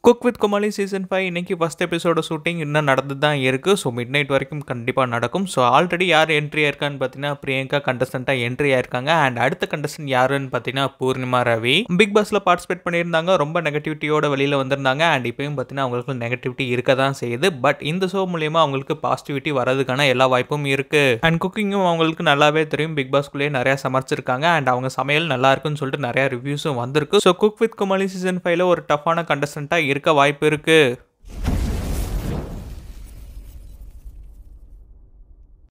cook with Comali season five இன்னைக்கு first episode shooting இன்னும் நடந்து தான் இருக்குது ஸோ மிட் நைட் வரைக்கும் கண்டிப்பாக நடக்கும் ஸோ ஆல்ரெடி யார் என்ட்ரி ஆயிருக்கான்னு பார்த்தீங்கன்னா பிரியங்கா கண்டஸ்டண்ட்டாக என்ட்ரி ஆயிருக்காங்க அண்ட் அடுத்த கண்டஸ்டன்ட் யாருன்னு பார்த்தீங்கன்னா பூர்ணிமா ரவி பிக் பாஸில் பார்ட்டிசிபேட் பண்ணியிருந்தாங்க ரொம்ப நெகட்டிவிட்டியோட வெளியில் வந்திருந்தாங்க அண்ட் இப்பயும் பார்த்தீங்கன்னா அவங்களுக்கு நெகட்டிவிட்டி இருக்க தான் செய்யுது பட் இந்த ஷோ மூலியமாக அவங்களுக்கு பாசிட்டிவிட்டி வரதுக்கான எல்லா வாய்ப்பும் இருக்குது அண்ட் குக்கிங்கும் அவங்களுக்கு நல்லாவே தெரியும் பிக் பாஸ்குள்ளேயே நிறையா சமைச்சிருக்காங்க அண்ட் அவங்க சமையல் நல்லா இருக்குன்னு சொல்லிட்டு நிறையா ரிவ்யூஸும் வந்திருக்கு so cook with Comali season ஃபைவ்ல ஒரு டஃப்பான கண்டஸ்டண்ட்டாக இருக்க வாய்ப்பு இருக்குது